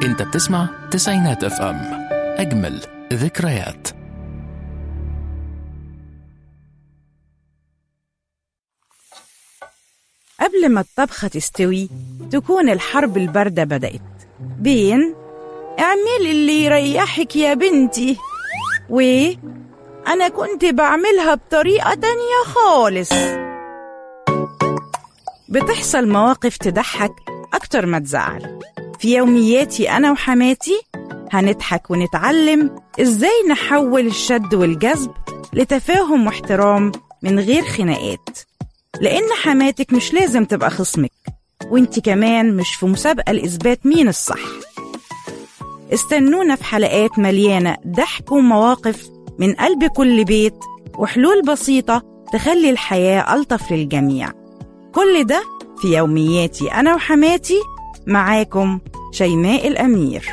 انت بتسمع تسعينات اف ام اجمل ذكريات قبل ما الطبخة تستوي تكون الحرب الباردة بدأت بين اعملي اللي يريحك يا بنتي و أنا كنت بعملها بطريقة تانية خالص بتحصل مواقف تضحك أكتر ما تزعل في يومياتي أنا وحماتي هنضحك ونتعلم إزاي نحول الشد والجذب لتفاهم واحترام من غير خناقات لأن حماتك مش لازم تبقى خصمك وانت كمان مش في مسابقة لإثبات مين الصح استنونا في حلقات مليانة ضحك ومواقف من قلب كل بيت وحلول بسيطة تخلي الحياة ألطف للجميع كل ده في يومياتي أنا وحماتي معاكم شيماء الأمير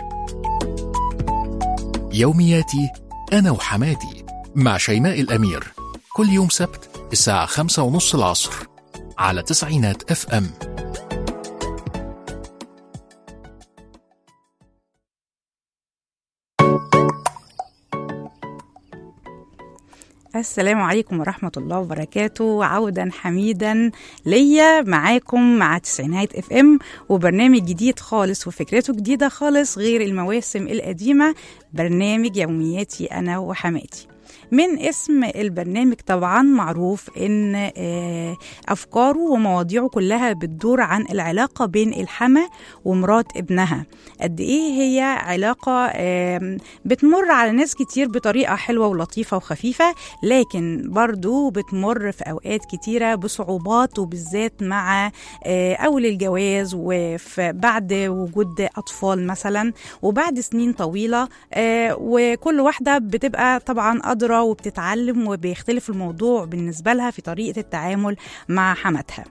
يومياتي أنا وحماتي مع شيماء الأمير كل يوم سبت الساعة خمسة ونص العصر على تسعينات اف ام السلام عليكم ورحمة الله وبركاته عودا حميدا ليا معاكم مع تسعينات اف ام وبرنامج جديد خالص وفكرته جديدة خالص غير المواسم القديمة برنامج يومياتي أنا وحماتي من اسم البرنامج طبعا معروف ان آه، افكاره ومواضيعه كلها بتدور عن العلاقه بين الحما ومرات ابنها قد ايه هي علاقه آم، بتمر على ناس كتير بطريقه حلوه ولطيفه وخفيفه لكن برضو بتمر في اوقات كتيره بصعوبات وبالذات مع آه، اول الجواز وبعد وجود اطفال مثلا وبعد سنين طويله آه، وكل واحده بتبقى طبعا أدرى وبتتعلم وبيختلف الموضوع بالنسبة لها في طريقة التعامل مع حماتها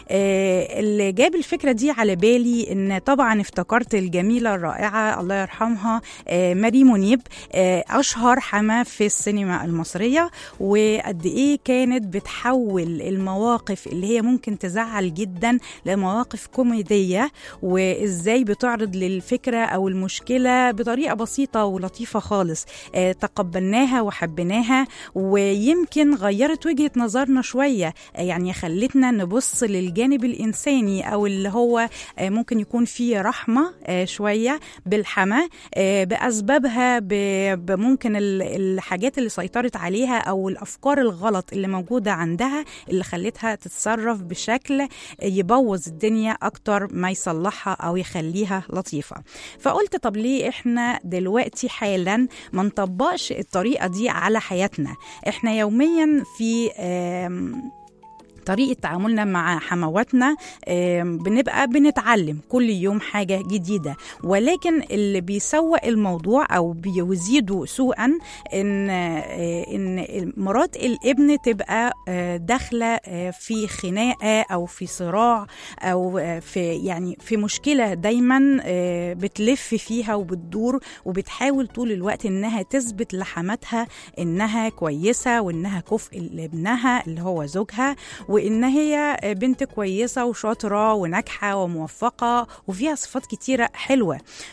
آه، اللي جاب الفكرة دي على بالي إن طبعا افتكرت الجميلة الرائعة الله يرحمها آه، ماري منيب آه، أشهر حما في السينما المصرية وقد إيه كانت بتحول المواقف اللي هي ممكن تزعل جدا لمواقف كوميدية وإزاي بتعرض للفكرة أو المشكلة بطريقة بسيطة ولطيفة خالص آه، تقبلناها وحبيناها ويمكن غيرت وجهة نظرنا شوية آه، يعني خلتنا نبص للجانب الإنساني أو اللي هو آه، ممكن يكون فيه رحمة آه، شوية بالحما آه، بأسبابها ب- بممكن ال- الحاجات اللي سيطرت عليها أو الأفكار الغلط اللي موجودة عندها اللي خلتها تتصرف بشكل يبوظ الدنيا أكتر ما يصلحها أو يخليها لطيفة فقلت طب ليه إحنا دلوقتي حالا ما نطبقش الطريقة دي على حياتنا إحنا يوميا في آم، طريقة تعاملنا مع حمواتنا آم، بنبقى بنتعلم كل يوم حاجة جديدة ولكن اللي بيسوق الموضوع أو بيزيده سوءا إن آه، إن مرات الابن تبقى آه، داخلة آه، في خناقة أو في صراع أو آه، في يعني في مشكلة دايما آه، بتلف فيها وبتدور وبتحاول طول الوقت إنها تثبت لحماتها إنها كويسة وإنها كفء لابنها اللي هو زوجها وإن هي بنت كويسة وشاطرة وناجحة وموفقة وفيها صفات كتيرة حلوة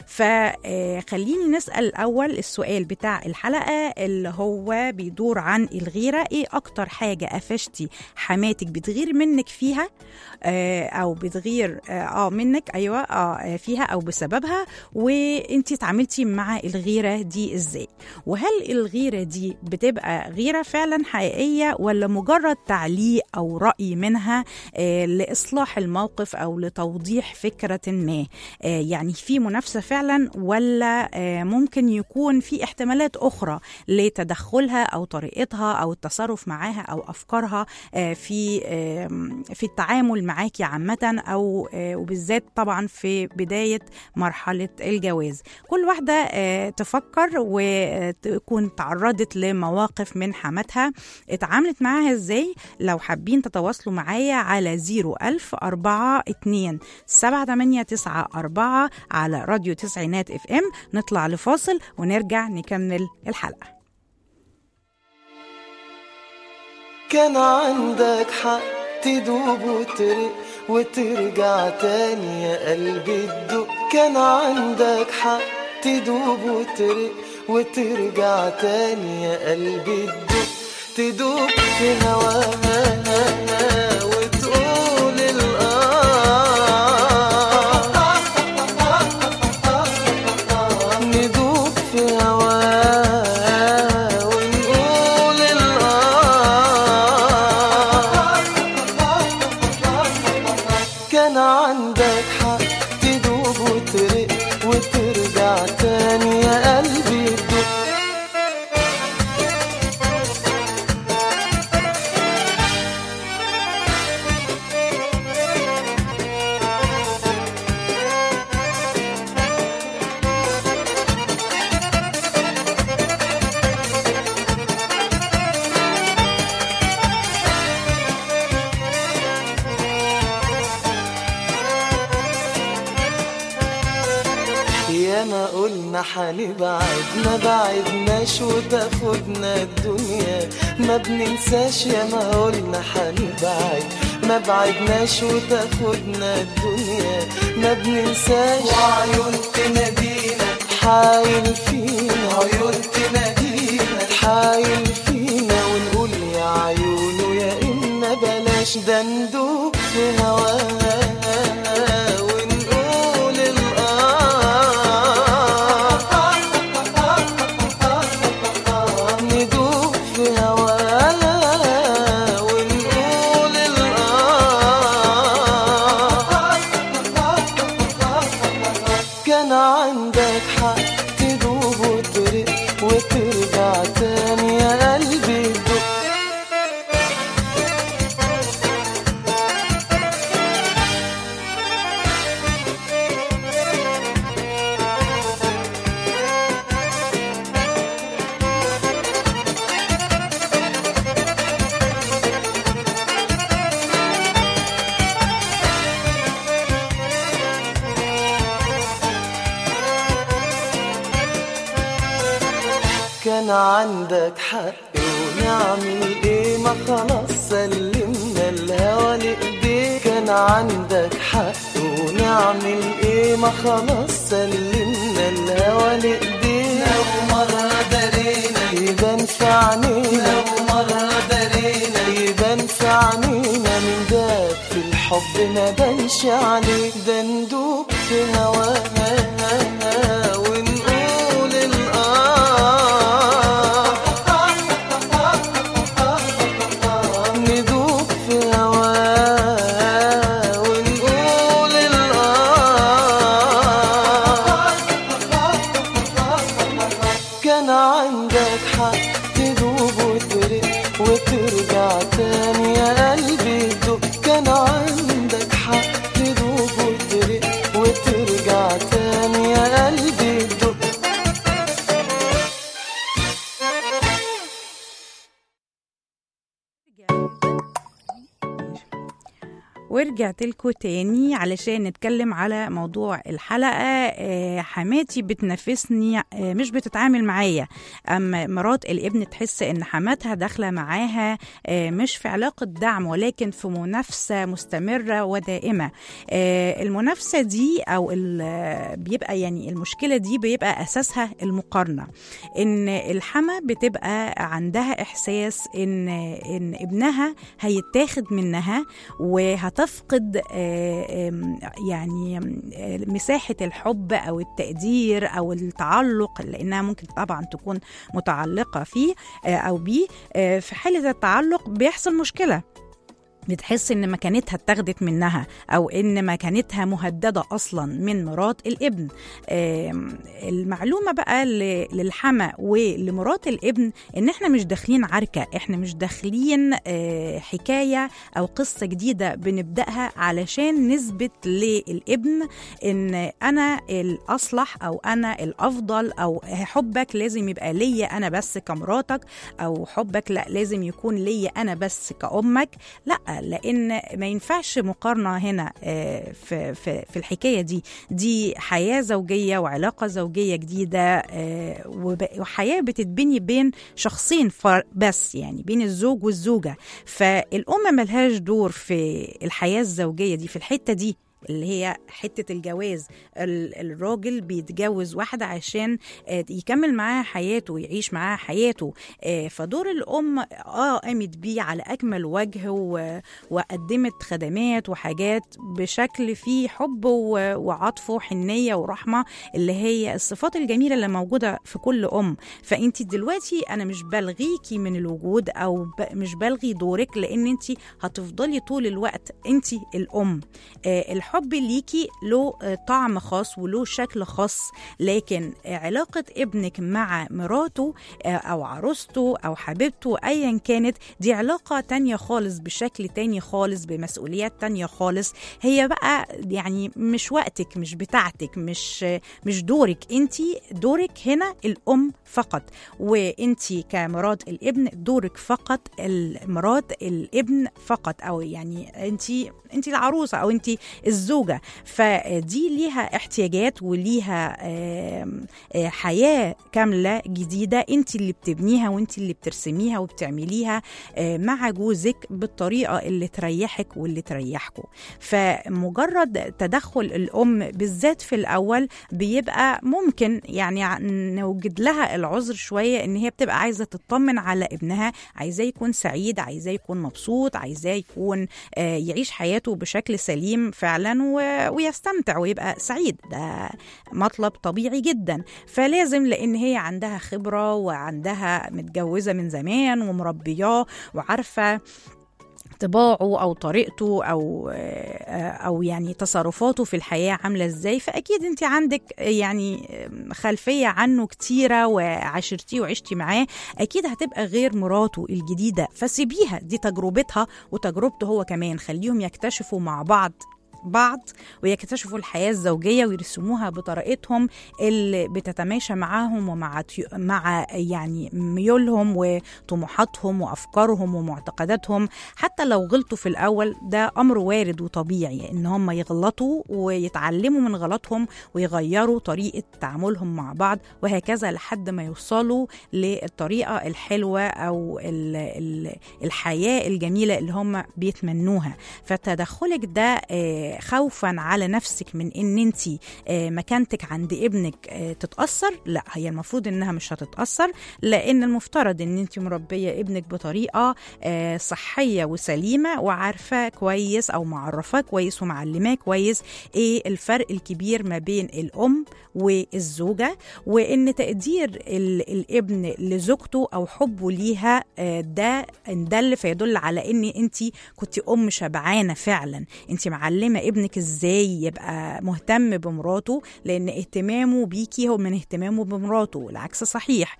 فخليني نسأل الأول السؤال بتاع الحلقة اللي هو بيدور عن الغيرة إيه أكتر حاجة قفشتي حماتك بتغير منك فيها آه، أو بتغير آه آه، منك أيوة آه فيها أو بسببها وانتي اتعاملتي مع الغيرة دي إزاي وهل الغيرة دي بتبقى غيرة فعلا حقيقية ولا مجرد تعليق أو رأي منها آه، لإصلاح الموقف أو لتوضيح فكرة ما آه، يعني في منافسة فعلا ولا آه، ممكن يكون في احتمالات أخرى لتدخلها أو طريقتها أو التصرف معاها أو أفكارها آه، في آم، في التعامل معاكي عامة أو آه، وبالذات طبعا في بداية مرحلة الجواز كل واحدة آه، تفكر وتكون تعرضت لمواقف من حماتها اتعاملت معاها ازاي لو حابين تتواصلوا معايا على 01000 42 7894 على راديو تسعينات اف ام نطلع لفاصل ونرجع نكمل الحلقة كان عندك حق تدوب وترق وترجع تاني يا قلبي تدق كان عندك حق تدوب وترق وترجع تاني يا قلبي تدق تدوب في هواها وتقول الآه ندوب في هواه ونقول الآه كان عندك حق تدوب وترق وترجع تاني يا قلبي تدق يا ما قلنا حنبعد ما بعدناش وتاخدنا الدنيا ما بننساش يا ما قلنا حنبعد ما بعدناش وتاخدنا الدنيا ما بننساش وعيون تنادينا حايل فينا عيون تنادينا حايل فينا ونقول يا عيونه يا إما بلاش ده ندوب في هواها ونقول الآه ندوب في هواها ونقول الآه كان عندك حق تدوب وترق وترجع تاني يا قلبي تدق كان عندك حق ونعمل ايه ما خلاص سلمنا الهوى لايديك كان عندك حق ونعمل ايه ما خلاص سلمنا الهوى لايديك لو مرة درينا يبان في عينينا لو مرة درينا يبان في عينينا من داب في الحب ما بانش عليك ده ندوب في هواها ونقول الآه ندوب في هواه ونقول الآه كان عندك حق تدوب وترق وترجع تاني يا قلبي تدق كان عندك حق تدوب وترق وترجع تاني يا قلبي تدق ورجعت لكم تاني علشان نتكلم على موضوع الحلقة آه، حماتي بتنافسني آه، مش بتتعامل معايا أما مرات الابن تحس إن حماتها داخلة معاها آه، مش في علاقة دعم ولكن في منافسة مستمرة ودائمة آه، المنافسة دي أو ال- بيبقى يعني المشكلة دي بيبقى أساسها المقارنة إن الحما بتبقى عندها إحساس إن إن ابنها هيتاخد منها وهتفقد آه، آم، يعني آه، مساحة الحب أو التقدير أو التعلق لأنها ممكن طبعا تكون متعلقة فيه آه، أو بيه آه، في حالة التعلق بيحصل مشكلة بتحس ان مكانتها اتاخدت منها او ان مكانتها مهدده اصلا من مرات الابن آم، المعلومه بقى ل- للحما ولمرات الابن ان احنا مش داخلين عركه احنا مش داخلين آه، حكايه او قصه جديده بنبداها علشان نثبت للابن ان انا الاصلح او انا الافضل او حبك لازم يبقى ليا انا بس كمراتك او حبك لا لازم يكون ليا انا بس كامك لا لان ما ينفعش مقارنه هنا آه، في في في الحكايه دي دي حياه زوجيه وعلاقه زوجيه جديده آه، وب- وحياه بتتبني بين شخصين فر- بس يعني بين الزوج والزوجه فالام ملهاش دور في الحياه الزوجيه دي في الحته دي اللي هي حتة الجواز ال- الراجل بيتجوز واحدة عشان آه، يكمل معاها حياته ويعيش معاها حياته آه، فدور الأم اه قامت بيه على أكمل وجه و- وقدمت خدمات وحاجات بشكل فيه حب و- وعطف وحنية ورحمة اللي هي الصفات الجميلة اللي موجودة في كل أم فأنت دلوقتي أنا مش بلغيكي من الوجود أو ب- مش بلغي دورك لأن أنت هتفضلي طول الوقت أنت الأم آه، الحب ليكي له آه، طعم خاص وله شكل خاص لكن آه، علاقة ابنك مع مراته آه، أو عروسته أو حبيبته أيا كانت دي علاقة تانية خالص بشكل تاني خالص بمسؤوليات تانية خالص هي بقى يعني مش وقتك مش بتاعتك مش آه، مش دورك انت دورك هنا الأم فقط وانت كمرات الابن دورك فقط المرات الابن فقط او يعني انت انت العروسه او انت الزوجه فدي ليها احتياجات وليها آم، آه، حياه كامله جديده انت اللي بتبنيها وانت اللي بترسميها وبتعمليها آه، مع جوزك بالطريقه اللي تريحك واللي تريحكم فمجرد تدخل الام بالذات في الاول بيبقى ممكن يعني ع- نوجد لها العذر شويه ان هي بتبقى عايزه تطمن على ابنها عايزاه يكون سعيد عايزاه يكون مبسوط عايزاه يكون آه، يعيش حياته بشكل سليم فعلا و- ويستمتع ويبقى سعيد ده مطلب طبيعي جدا فلازم لان هي عندها خبره وعندها متجوزه من زمان ومربياه وعارفه طباعه او طريقته او او يعني تصرفاته في الحياه عامله ازاي فاكيد انت عندك يعني خلفيه عنه كتيره وعاشرتيه وعشتي معاه اكيد هتبقى غير مراته الجديده فسيبيها دي تجربتها وتجربته هو كمان خليهم يكتشفوا مع بعض بعض ويكتشفوا الحياة الزوجية ويرسموها بطريقتهم اللي بتتماشى معاهم ومع تيو- مع يعني ميولهم وطموحاتهم وأفكارهم ومعتقداتهم حتى لو غلطوا في الأول ده أمر وارد وطبيعي إن هم يغلطوا ويتعلموا من غلطهم ويغيروا طريقة تعاملهم مع بعض وهكذا لحد ما يوصلوا للطريقة الحلوة أو ال- ال- الحياة الجميلة اللي هم بيتمنوها فتدخلك ده آه، خوفا على نفسك من ان انت مكانتك عند ابنك آه، تتاثر لا هي المفروض انها مش هتتاثر لان المفترض ان انت مربيه ابنك بطريقه آه، صحيه وسليمه وعارفه كويس او معرفاه كويس ومعلماه كويس ايه الفرق الكبير ما بين الام والزوجه وان تقدير ال- الابن لزوجته او حبه ليها آه، ده ان دل فيدل على ان انت كنت ام شبعانه فعلا انت معلمه ابنك ازاي يبقى مهتم بمراته لان اهتمامه بيكي هو من اهتمامه بمراته العكس صحيح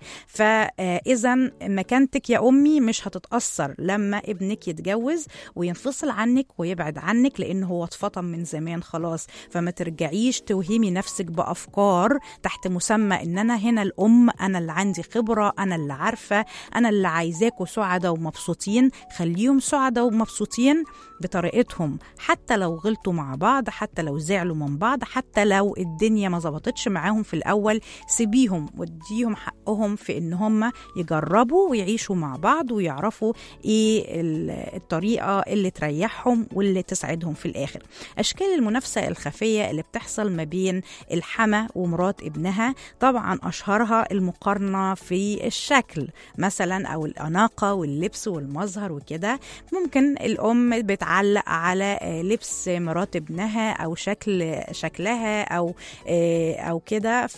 فاذا مكانتك يا امي مش هتتاثر لما ابنك يتجوز وينفصل عنك ويبعد عنك لان هو اتفطم من زمان خلاص فما ترجعيش توهمي نفسك بافكار تحت مسمى ان انا هنا الام انا اللي عندي خبره انا اللي عارفه انا اللي عايزاكوا سعداء ومبسوطين خليهم سعداء ومبسوطين بطريقتهم حتى لو غلطوا مع بعض حتى لو زعلوا من بعض حتى لو الدنيا ما ظبطتش معاهم في الاول سيبيهم واديهم حقهم في ان هم يجربوا ويعيشوا مع بعض ويعرفوا ايه ال- الطريقه اللي تريحهم واللي تسعدهم في الاخر اشكال المنافسه الخفيه اللي بتحصل ما بين الحما ومرات ابنها طبعا اشهرها المقارنه في الشكل مثلا او الاناقه واللبس والمظهر وكده ممكن الام بتعلق على آه، لبس مرات ابنها او شكل شكلها او آه، او كده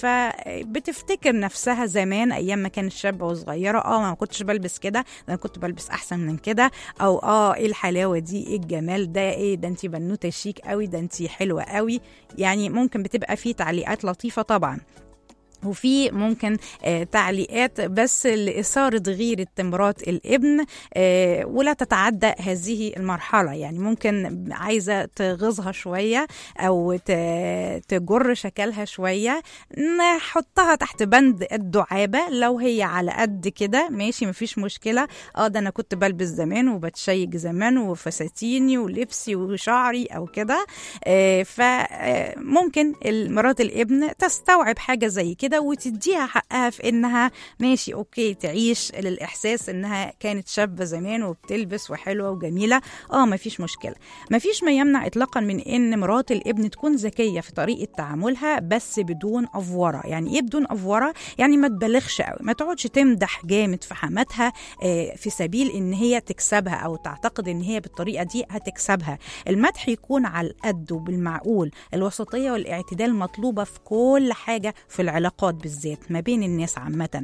فبتفتكر نفسها زمان ايام ما كانت شابه وصغيره اه ما كنتش بلبس كده ده انا كنت بلبس احسن من كده او اه ايه الحلاوه دي ايه الجمال ده ايه ده انت بنوته شيك قوي ده انت حلوه قوي يعني ممكن بتبقى في تعليقات لطيفه طبعا وفي ممكن آه تعليقات بس لإثارة غيرة مرات الابن آه ولا تتعدى هذه المرحلة يعني ممكن عايزة تغيظها شوية أو ت- تجر شكلها شوية نحطها تحت بند الدعابة لو هي على قد كده ماشي مفيش مشكلة اه ده أنا كنت بلبس زمان وبتشيك زمان وفساتيني ولبسي وشعري أو كده آه فممكن مرات الابن تستوعب حاجة زي كده وتديها حقها في انها ماشي اوكي تعيش للاحساس انها كانت شابه زمان وبتلبس وحلوه وجميله اه مفيش مشكله مفيش ما يمنع اطلاقا من ان مرات الابن تكون ذكيه في طريقه تعاملها بس بدون افوره يعني ايه بدون افوره يعني ما تبالغش قوي ما تقعدش تمدح جامد في حماتها آه، في سبيل ان هي تكسبها او تعتقد ان هي بالطريقه دي هتكسبها المدح يكون على القد وبالمعقول الوسطيه والاعتدال مطلوبه في كل حاجه في العلاقات بالذات ما بين الناس عامه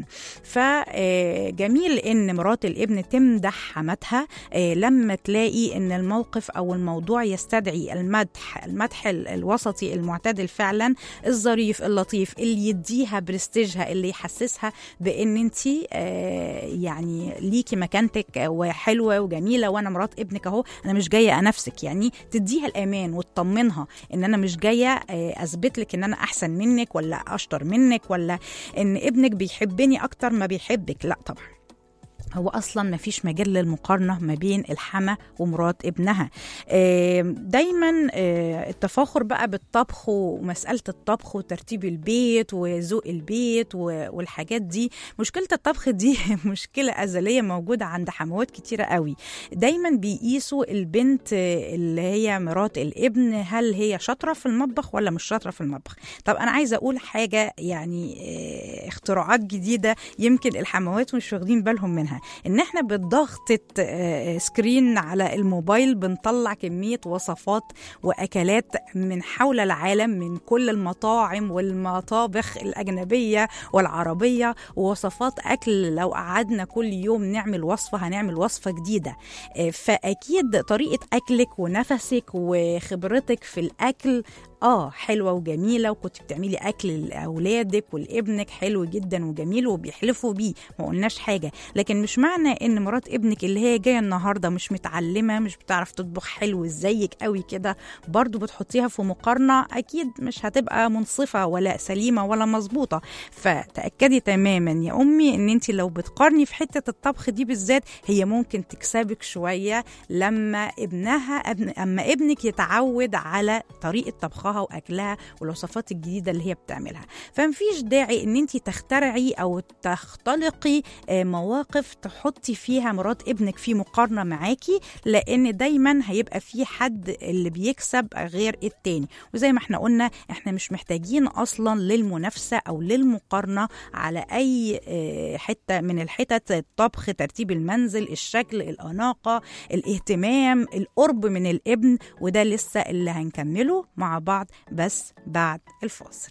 فجميل ان مرات الابن تمدح حماتها آه، لما تلاقي ان الموقف او الموضوع يستدعي المدح المدح ال- الوسطي المعتدل فعلا الظريف اللطيف اللي يديها برستيجها اللي يحسسها بان انت يعني ليكي مكانتك وحلوه وجميله وانا مرات ابنك اهو انا مش جايه انافسك يعني تديها الامان وتطمنها ان انا مش جايه آه، اثبت لك ان انا احسن منك ولا اشطر منك ولا ان ابنك بيحبني اكتر ما بيحبك لا طبعا هو اصلا ما فيش مجال للمقارنه ما بين الحما ومرات ابنها آم، دايما آه، التفاخر بقى بالطبخ ومساله الطبخ وترتيب البيت وذوق البيت و- والحاجات دي مشكله الطبخ دي مشكله ازليه موجوده عند حموات كتيره قوي دايما بيقيسوا البنت آه، اللي هي مرات الابن هل هي شاطره في المطبخ ولا مش شاطره في المطبخ طب انا عايزه اقول حاجه يعني آه، اختراعات جديده يمكن الحموات مش واخدين بالهم منها ان احنا بضغطة آه، سكرين على الموبايل بنطلع كمية وصفات واكلات من حول العالم من كل المطاعم والمطابخ الاجنبية والعربية ووصفات اكل لو قعدنا كل يوم نعمل وصفة هنعمل وصفة جديدة آه، فاكيد طريقة اكلك ونفسك وخبرتك في الاكل اه حلوه وجميله وكنت بتعملي اكل لاولادك ولابنك حلو جدا وجميل وبيحلفوا بيه ما قلناش حاجه لكن مش معنى ان مرات ابنك اللي هي جايه النهارده مش متعلمه مش بتعرف تطبخ حلو زيك قوي كده برضو بتحطيها في مقارنه اكيد مش هتبقى منصفه ولا سليمه ولا مظبوطه فتاكدي تماما يا امي ان انت لو بتقارني في حته الطبخ دي بالذات هي ممكن تكسبك شويه لما ابنها ابن اما ابنك يتعود على طريقه طبخها واكلها والوصفات الجديده اللي هي بتعملها فمفيش داعي ان انت تخترعي او تختلقي آه، مواقف تحطي فيها مرات ابنك في مقارنه معاكي لان دايما هيبقى في حد اللي بيكسب غير التاني وزي ما احنا قلنا احنا مش محتاجين اصلا للمنافسه او للمقارنه على اي آه، حته من الحتت الطبخ ترتيب المنزل الشكل الاناقه الاهتمام القرب من الابن وده لسه اللي هنكمله مع بعض بس بعد الفاصل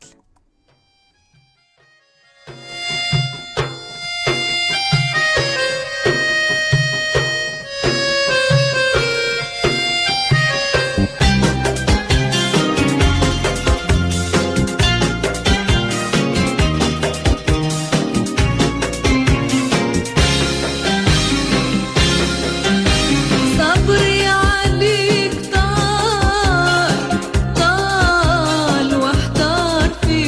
صبري عليك طال طال واحتار في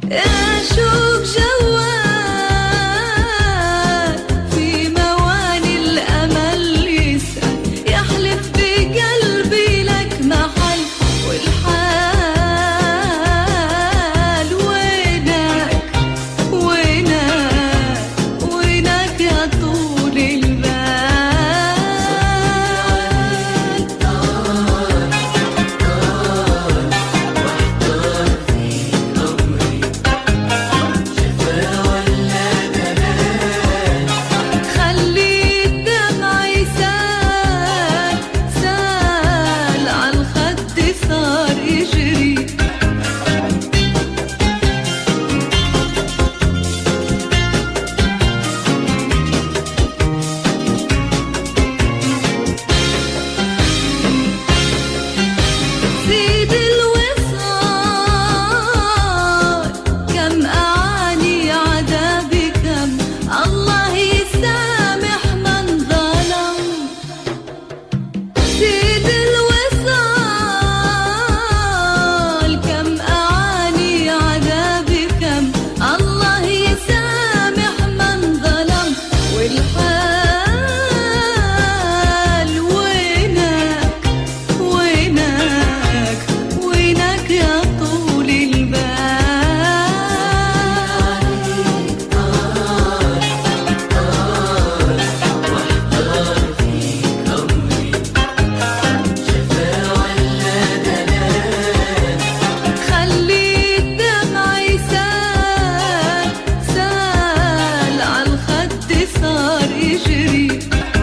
أشوق جوال في مواني الأمل يسأل يحلف بقلبي لك محل والحال وينك وينك وينك يا طول البال خلي الدمع يسال سال عالخد صار يجري زيد الوصال كم أعاني عذابي كم الله يسامح من ظلم زيد الوصال كم أعاني عذابي كم الله يسامح من ظلم والحال وينك وينك وينك يا طول البال خلي الدمع يسال سال عالخد صار يجري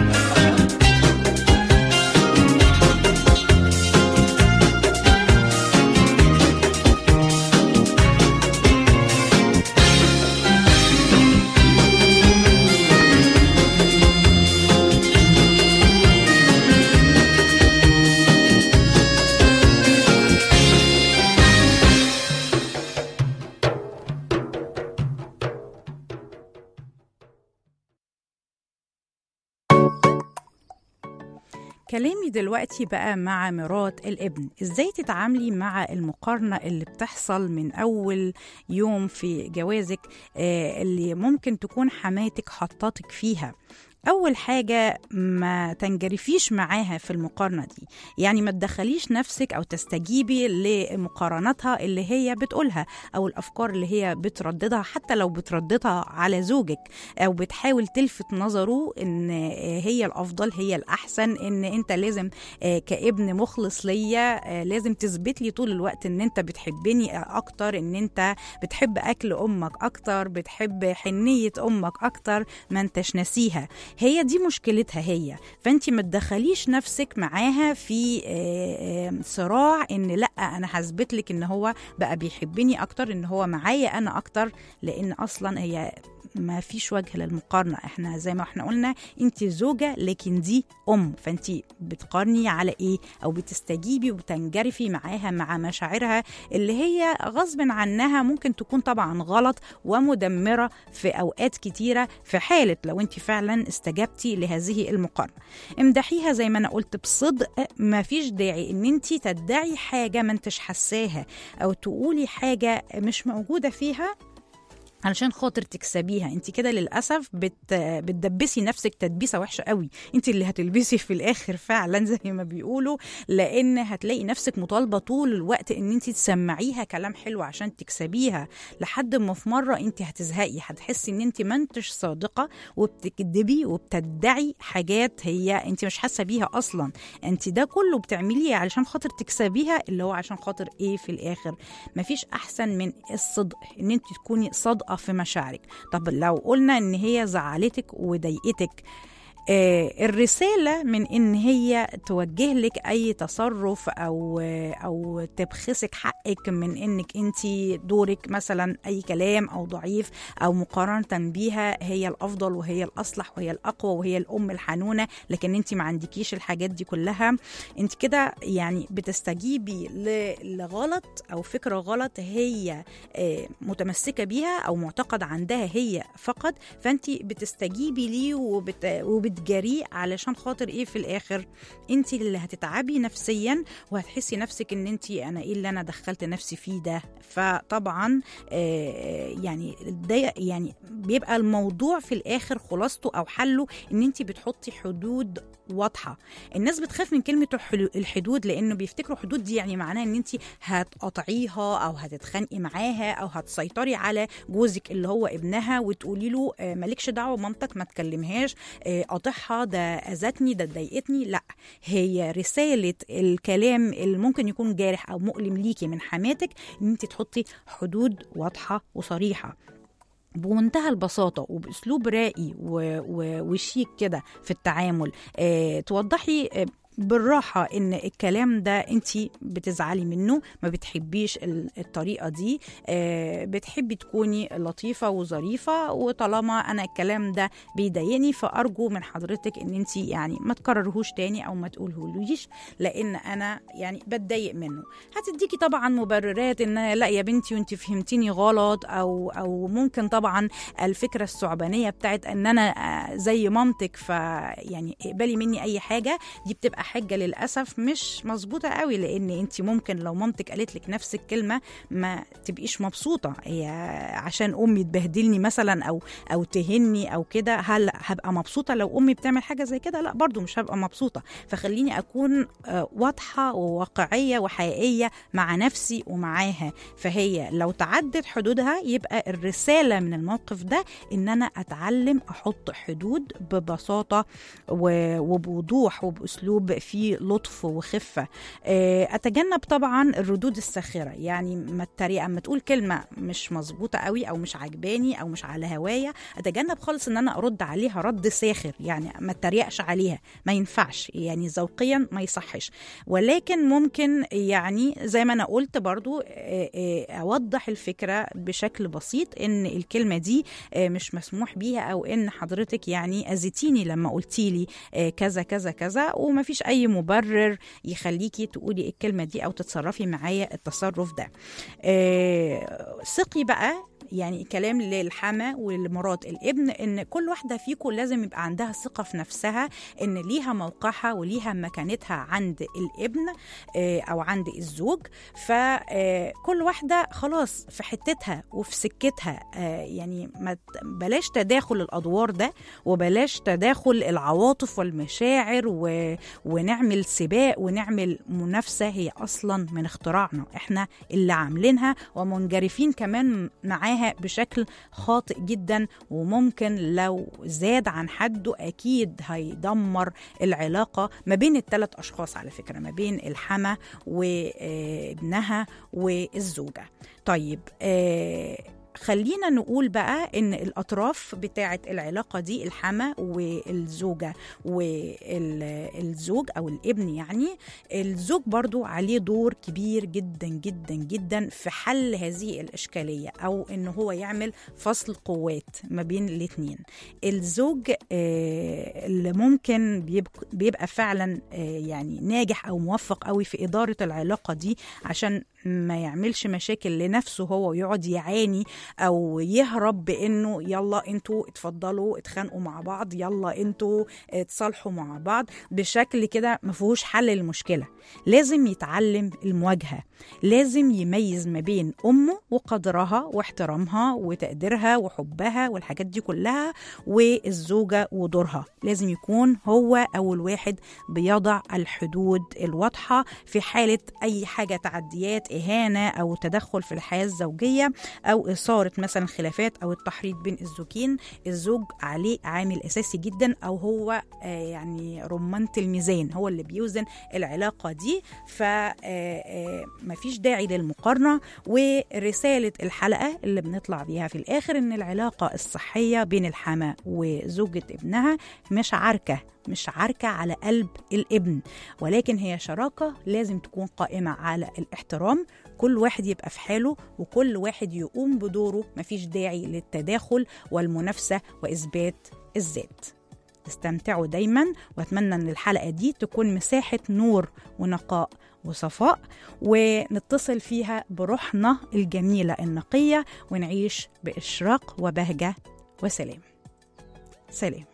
كلامي دلوقتي بقى مع مرات الابن ازاي تتعاملي مع المقارنة اللي بتحصل من اول يوم في جوازك آه، اللي ممكن تكون حماتك حطاتك فيها اول حاجه ما تنجرفيش معاها في المقارنه دي يعني ما تدخليش نفسك او تستجيبي لمقارناتها اللي هي بتقولها او الافكار اللي هي بترددها حتى لو بترددها على زوجك او بتحاول تلفت نظره ان هي الافضل هي الاحسن ان انت لازم آه، كابن مخلص ليا آه، لازم تثبت لي طول الوقت ان انت بتحبني اكتر ان انت بتحب اكل امك اكتر بتحب حنيه امك اكتر ما انتش ناسيها هي دي مشكلتها هي فانت ما تدخليش نفسك معاها في آه، آه، صراع ان لا انا هثبت لك ان هو بقى بيحبني اكتر ان هو معايا انا اكتر لان اصلا هي ما فيش وجه للمقارنة احنا زي ما احنا قلنا انت زوجة لكن دي ام فانت بتقارني على ايه او بتستجيبي وبتنجرفي معاها مع مشاعرها اللي هي غصب عنها ممكن تكون طبعا غلط ومدمرة في اوقات كتيرة في حالة لو انت فعلا استجبتي لهذه المقارنة امدحيها زي ما انا قلت بصدق ما فيش داعي ان انت تدعي حاجة ما انتش حساها او تقولي حاجة مش موجودة فيها علشان خاطر تكسبيها انت كده للاسف بت... بتدبسي نفسك تدبيسه وحشه قوي انت اللي هتلبسي في الاخر فعلا زي ما بيقولوا لان هتلاقي نفسك مطالبه طول الوقت ان انت تسمعيها كلام حلو عشان تكسبيها لحد ما في مره انت هتزهقي هتحسي ان انت ما انتش صادقه وبتكدبي وبتدعي حاجات هي انت مش حاسه بيها اصلا انت ده كله بتعمليه علشان خاطر تكسبيها اللي هو عشان خاطر ايه في الاخر مفيش احسن من الصدق ان انت تكوني صادقه في مشاعرك طب لو قلنا ان هي زعلتك وضايقتك آه، الرسالة من إن هي توجه لك أي تصرف أو أو تبخسك حقك من إنك أنت دورك مثلا أي كلام أو ضعيف أو مقارنة بيها هي الأفضل وهي الأصلح وهي الأقوى وهي الأم الحنونة لكن أنت ما عندكيش الحاجات دي كلها أنت كده يعني بتستجيبي ل- لغلط أو فكرة غلط هي آه، متمسكة بيها أو معتقد عندها هي فقط فأنت بتستجيبي ليه وبت... وبت بتجاريه علشان خاطر ايه في الاخر انت اللي هتتعبي نفسيا وهتحسي نفسك ان انت انا ايه اللي انا دخلت نفسي فيه ده فطبعا آه يعني ده يعني بيبقى الموضوع في الاخر خلاصته او حله ان انت بتحطي حدود واضحه الناس بتخاف من كلمه الحلو- الحدود لانه بيفتكروا حدود دي يعني معناها ان انت هتقطعيها او هتتخانقي معاها او هتسيطري على جوزك اللي هو ابنها وتقولي له آه، مالكش دعوه مامتك ما تكلمهاش آه، قاطعها ده اذتني ده ضايقتني لا هي رساله الكلام اللي ممكن يكون جارح او مؤلم ليكي من حماتك ان انت تحطي حدود واضحه وصريحه بمنتهى البساطة وبأسلوب راقي و- و- وشيك كده في التعامل اه توضحي آه، بالراحة إن الكلام ده أنت بتزعلي منه ما بتحبيش ال- الطريقة دي آه، بتحبي تكوني لطيفة وظريفة وطالما أنا الكلام ده بيضايقني فأرجو من حضرتك إن أنت يعني ما تكررهوش تاني أو ما تقولهوليش لأن أنا يعني بتضايق منه هتديكي طبعا مبررات ان لا يا بنتي وانت فهمتيني غلط او او ممكن طبعا الفكره الثعبانيه بتاعت ان انا آه، زي مامتك ف يعني اقبلي مني اي حاجه دي بتبقى حجه للاسف مش مظبوطه قوي لان انت ممكن لو مامتك قالت لك نفس الكلمه ما تبقيش مبسوطه هي عشان امي تبهدلني مثلا او او تهني او كده هل هبقى مبسوطه لو امي بتعمل حاجه زي كده لا برضو مش هبقى مبسوطه فخليني اكون آه، واضحه وواقعيه وحقيقيه مع نفسي ومعاها فهي لو تعدت حدودها يبقى الرساله من الموقف ده ان انا اتعلم احط حدود ببساطه و- وبوضوح وباسلوب فيه لطف وخفه آه، اتجنب طبعا الردود الساخره يعني ما الطريقه اما تقول كلمه مش مظبوطه قوي او مش عجباني او مش على هوايا اتجنب خالص ان انا ارد عليها رد ساخر يعني ما اتريقش عليها ما ينفعش يعني ذوقيا ما يصحش ولكن ممكن يعني زي ما انا قلت برضو آه، آه، اوضح الفكره بشكل بسيط ان الكلمه دي آه، مش مسموح بيها او ان حضرتك يعني اذيتيني لما قلتي لي آه، كذا كذا كذا ومفيش اي مبرر يخليكي تقولي الكلمه دي او تتصرفي معايا التصرف ده آه، ثقي بقى يعني كلام للحما ولمرات الابن ان كل واحده فيكم لازم يبقى عندها ثقه في نفسها ان ليها موقعها وليها مكانتها عند الابن آه، او عند الزوج فكل واحده خلاص في حتتها وفي سكتها آه، يعني ما ت- بلاش تداخل الادوار ده وبلاش تداخل العواطف والمشاعر و... ونعمل سباق ونعمل منافسه هي اصلا من اختراعنا احنا اللي عاملينها ومنجرفين كمان معاها بشكل خاطئ جدا وممكن لو زاد عن حده اكيد هيدمر العلاقه ما بين الثلاث اشخاص على فكره ما بين الحما وابنها والزوجه طيب آه، خلينا نقول بقى ان الاطراف بتاعه العلاقه دي الحما والزوجه والزوج او الابن يعني الزوج برضو عليه دور كبير جدا جدا جدا في حل هذه الاشكاليه او ان هو يعمل فصل قوات ما بين الاثنين الزوج آه، اللي ممكن بيبق- بيبقى فعلا آه، يعني ناجح او موفق قوي في اداره العلاقه دي عشان ما يعملش مشاكل لنفسه هو ويقعد يعاني او يهرب بانه يلا انتوا اتفضلوا اتخانقوا مع بعض يلا انتوا اتصالحوا مع بعض بشكل كده ما فيهوش حل للمشكله لازم يتعلم المواجهه لازم يميز ما بين امه وقدرها واحترامها وتقديرها وحبها والحاجات دي كلها والزوجه ودورها لازم يكون هو اول واحد بيضع الحدود الواضحه في حاله اي حاجه تعديات اهانه او تدخل في الحياه الزوجيه او اثاره مثلا خلافات او التحريض بين الزوجين الزوج عليه عامل اساسي جدا او هو آه، يعني رمانه الميزان هو اللي بيوزن العلاقه دي فمفيش داعي للمقارنه ورساله الحلقه اللي بنطلع بيها في الاخر ان العلاقه الصحيه بين الحما وزوجة ابنها مش عركه مش عركة على قلب الابن ولكن هي شراكة لازم تكون قائمة على الاحترام كل واحد يبقى في حاله وكل واحد يقوم بدوره مفيش داعي للتداخل والمنافسة وإثبات الذات استمتعوا دايما واتمنى ان الحلقه دي تكون مساحه نور ونقاء وصفاء ونتصل فيها بروحنا الجميله النقيه ونعيش باشراق وبهجه وسلام سلام